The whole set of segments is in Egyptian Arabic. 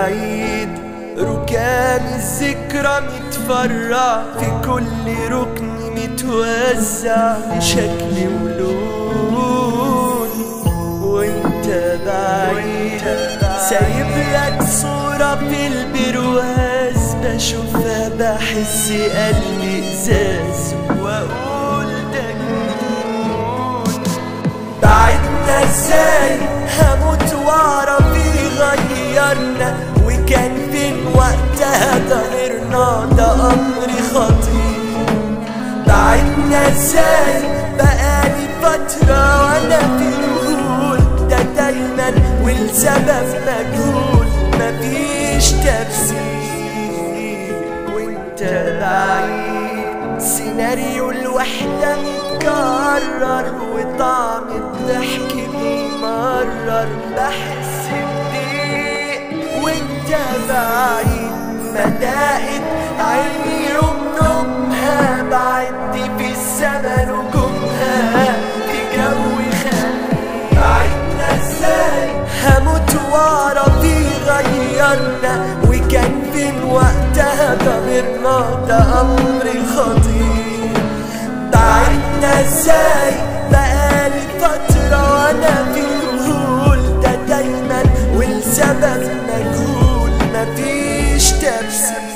بعيد ركام الذكرى متفرع في كل ركن متوزع بشكل ولون وانت بعيد سايب لك صورة في البرواز بشوفها بحس قلبي ازاز واقول ده جنون بعدنا ازاي هموت واعرف يغيرنا وكان فين وقتها ضميرنا ده امر خطير بعدنا ازاي بقالي فترة وانا في الهول ده دايما والسبب مجهول مفيش تفسير وانت بعيد سيناريو الوحدة متكرر وطعم الضحك بيمرر بحس بضيق وانت بعيد مدائن عيني يوم نومها بعد في السما نجومها في جو خليل بعدنا ازاي هموت واعرف يغيرنا وكان فين وقتها ضميرنا ده امر خطير بعدنا ازاي بقالي فترة وانا في الهول ده دايما والسبب مجهول مفيش تفسير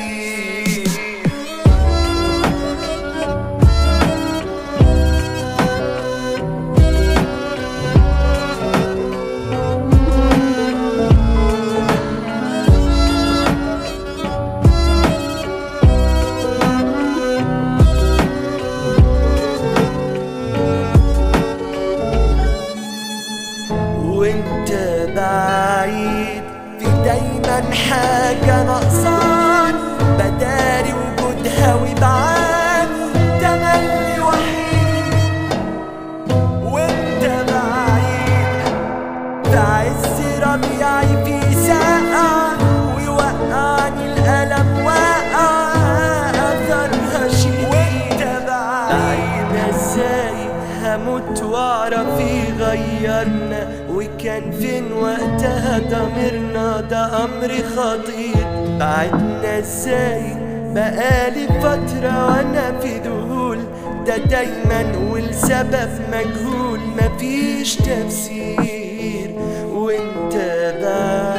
وانت بعيد في دايما حاجة ناقصان بداري وجودها وبعاني تملي وحيد وانت بعيد في عز ربيعي في ساعة ويوقعني الألم واقع أثرها شديد وانت بعيد ازاي هموت واعرف يغيرنا وكان فين وقتها ضميرنا ده امر خطير بعدنا ازاي بقالي فترة وانا في ذهول ده دايما والسبب مجهول مفيش تفسير وانت بعيد